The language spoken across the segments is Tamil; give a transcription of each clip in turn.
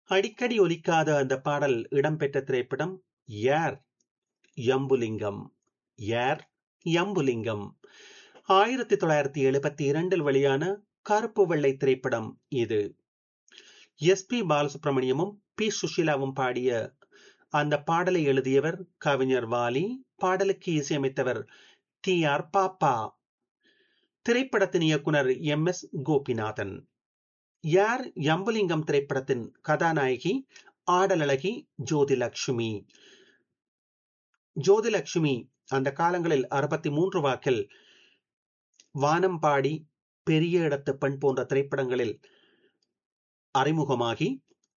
அடிக்கடி ஒலிக்காத அந்த பாடல் இடம்பெற்ற திரைப்படம் யார் யம்புலிங்கம் யார் யம்புலிங்கம் ஆயிரத்தி தொள்ளாயிரத்தி எழுபத்தி இரண்டில் வெளியான கருப்பு வெள்ளை திரைப்படம் இது எஸ் பி பாலசுப்ரமணியமும் பி சுஷீலாவும் பாடிய அந்த பாடலை எழுதியவர் கவிஞர் வாலி பாடலுக்கு இசையமைத்தவர் டி ஆர் பாப்பா திரைப்படத்தின் இயக்குனர் எம் எஸ் கோபிநாதன் யார் யம்புலிங்கம் திரைப்படத்தின் கதாநாயகி ஆடலழகி ஜோதிலட்சுமி ஜோதிலட்சுமி அந்த காலங்களில் அறுபத்தி மூன்று வாக்கில் வானம்பாடி பெரிய இடத்து பெண் போன்ற திரைப்படங்களில் அறிமுகமாகி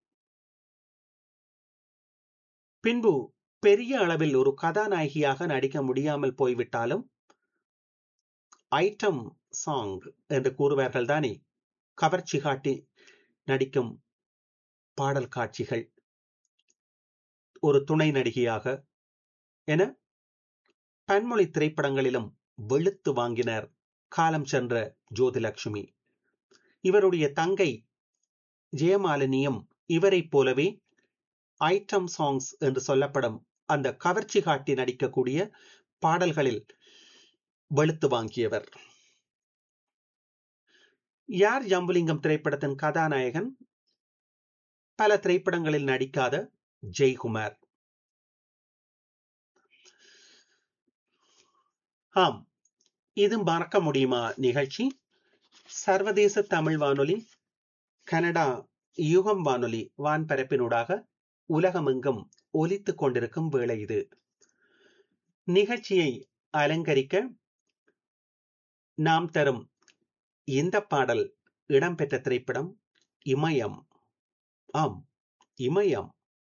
பின்பு பெரிய அளவில் ஒரு கதாநாயகியாக நடிக்க முடியாமல் போய்விட்டாலும் ஐட்டம் சாங் என்று கூறுவார்கள் தானே கவர்ச்சி காட்டி நடிக்கும் பாடல் காட்சிகள் ஒரு துணை நடிகையாக என பன்மொழி திரைப்படங்களிலும் வெளுத்து வாங்கினர் காலம் சென்ற ஜோதிலட்சுமி இவருடைய தங்கை ஜெயமாலினியும் இவரைப் போலவே ஐட்டம் சாங்ஸ் என்று சொல்லப்படும் அந்த கவர்ச்சி காட்டி நடிக்கக்கூடிய பாடல்களில் வெளுத்து வாங்கியவர் யார் ஜம்புலிங்கம் திரைப்படத்தின் கதாநாயகன் பல திரைப்படங்களில் நடிக்காத ஜெய்குமார் ஆம் இது மறக்க முடியுமா நிகழ்ச்சி சர்வதேச தமிழ் வானொலி கனடா யுகம் வானொலி வான்பரப்பினூடாக உலகமெங்கும் ஒலித்துக் கொண்டிருக்கும் வேளை இது நிகழ்ச்சியை அலங்கரிக்க நாம் தரும் இந்த பாடல் இடம்பெற்ற திரைப்படம் இமயம் ஆம் இமயம்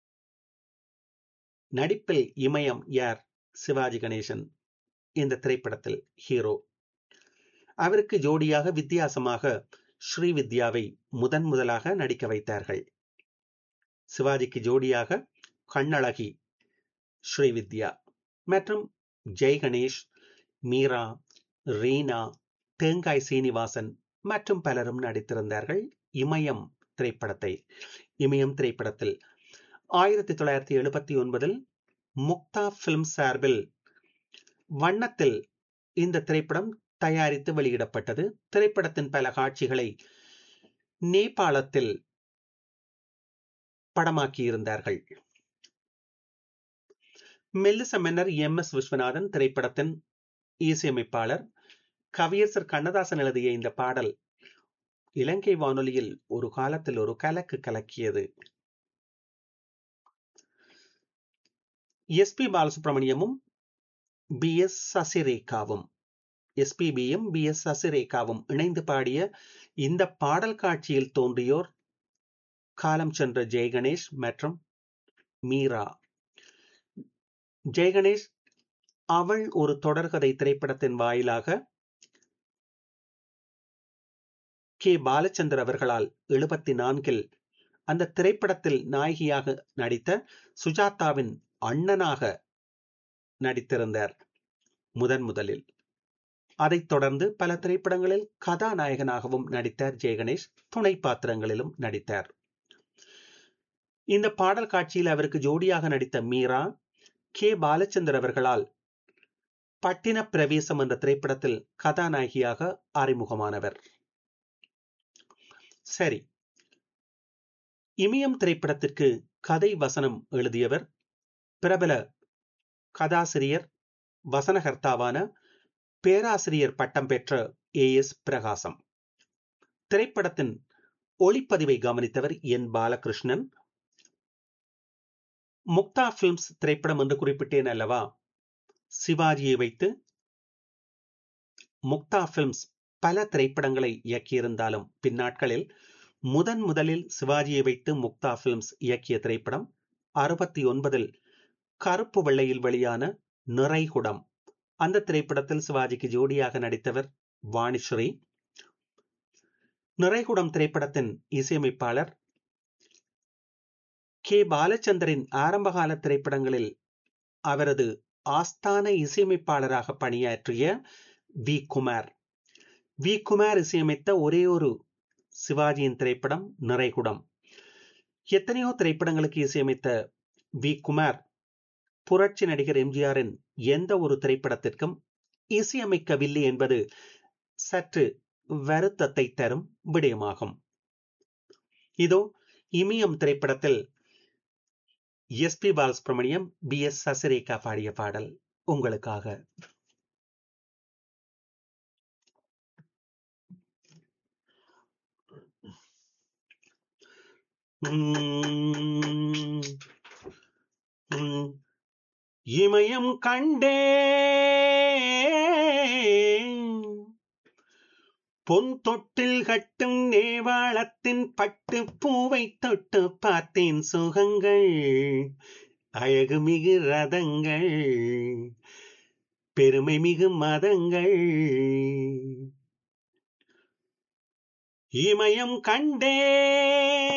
நடிப்பில் இமயம் யார் சிவாஜி கணேசன் இந்த திரைப்படத்தில் ஹீரோ அவருக்கு ஜோடியாக வித்தியாசமாக ஸ்ரீவித்யாவை முதன் முதலாக நடிக்க வைத்தார்கள் சிவாஜிக்கு ஜோடியாக கண்ணழகி ஸ்ரீவித்யா மற்றும் ஜெய் கணேஷ் மீரா ரீனா தேங்காய் சீனிவாசன் மற்றும் பலரும் நடித்திருந்தார்கள் இமயம் திரைப்படத்தை இமயம் திரைப்படத்தில் ஆயிரத்தி தொள்ளாயிரத்தி எழுபத்தி ஒன்பதில் முக்தா பிலிம் சார்பில் வண்ணத்தில் இந்த திரைப்படம் தயாரித்து வெளியிடப்பட்டது திரைப்படத்தின் பல காட்சிகளை நேபாளத்தில் படமாக்கியிருந்தார்கள் மெல்லிச மன்னர் எம் எஸ் விஸ்வநாதன் திரைப்படத்தின் இசையமைப்பாளர் கவியரசர் கண்ணதாசன் எழுதிய இந்த பாடல் இலங்கை வானொலியில் ஒரு காலத்தில் ஒரு கலக்கு கலக்கியது எஸ் பி பாலசுப்ரமணியமும் பி எஸ் சசிரேகாவும் எஸ்பிபியும் பி எஸ் சசிரேகாவும் இணைந்து பாடிய இந்த பாடல் காட்சியில் தோன்றியோர் காலம் சென்ற ஜெயகணேஷ் மற்றும் மீரா ஜெயகணேஷ் அவள் ஒரு தொடர்கதை திரைப்படத்தின் வாயிலாக கே பாலச்சந்தர் அவர்களால் எழுபத்தி நான்கில் அந்த திரைப்படத்தில் நாயகியாக நடித்த சுஜாதாவின் அண்ணனாக நடித்திருந்தார் முதன் முதலில் அதைத் தொடர்ந்து பல திரைப்படங்களில் கதாநாயகனாகவும் நடித்தார் ஜெயகணேஷ் துணை பாத்திரங்களிலும் நடித்தார் இந்த பாடல் காட்சியில் அவருக்கு ஜோடியாக நடித்த மீரா கே பாலச்சந்தர் அவர்களால் பட்டின பிரவேசம் என்ற திரைப்படத்தில் கதாநாயகியாக அறிமுகமானவர் சரி இமயம் திரைப்படத்திற்கு கதை வசனம் எழுதியவர் பிரபல கதாசிரியர் வசனகர்த்தாவான பேராசிரியர் பட்டம் பெற்ற ஏ எஸ் பிரகாசம் திரைப்படத்தின் ஒளிப்பதிவை கவனித்தவர் என் பாலகிருஷ்ணன் முக்தா பிலிம்ஸ் திரைப்படம் என்று குறிப்பிட்டேன் அல்லவா சிவாஜியை வைத்து முக்தா பிலிம்ஸ் பல திரைப்படங்களை இயக்கியிருந்தாலும் பின்னாட்களில் முதன் முதலில் சிவாஜியை வைத்து முக்தா பிலிம்ஸ் இயக்கிய திரைப்படம் அறுபத்தி ஒன்பதில் கருப்பு வெள்ளையில் வெளியான நிறைகுடம் அந்த திரைப்படத்தில் சிவாஜிக்கு ஜோடியாக நடித்தவர் வாணிஸ்ரீ நிறைகுடம் திரைப்படத்தின் இசையமைப்பாளர் கே பாலச்சந்தரின் ஆரம்பகால திரைப்படங்களில் அவரது ஆஸ்தான இசையமைப்பாளராக பணியாற்றிய வி குமார் வி குமார் இசையமைத்த ஒரே ஒரு சிவாஜியின் திரைப்படம் நிறைகுடம் எத்தனையோ திரைப்படங்களுக்கு இசையமைத்த வி குமார் புரட்சி நடிகர் எம்ஜிஆரின் எந்த ஒரு திரைப்படத்திற்கும் இசையமைக்கவில்லை என்பது சற்று வருத்தத்தை தரும் விடயமாகும் இதோ இமயம் திரைப்படத்தில் S P Balasubrahmanyam P S Sasirekha பாடிய பாடல் உங்களுக்காக இமயம் கண்டே பொன் தொட்டில் கட்டும் நேவாளத்தின் பட்டு பூவை தொட்டு பார்த்தேன் சுகங்கள் அழகு மிகு ரதங்கள் பெருமை மிகு மதங்கள் இமயம் கண்டே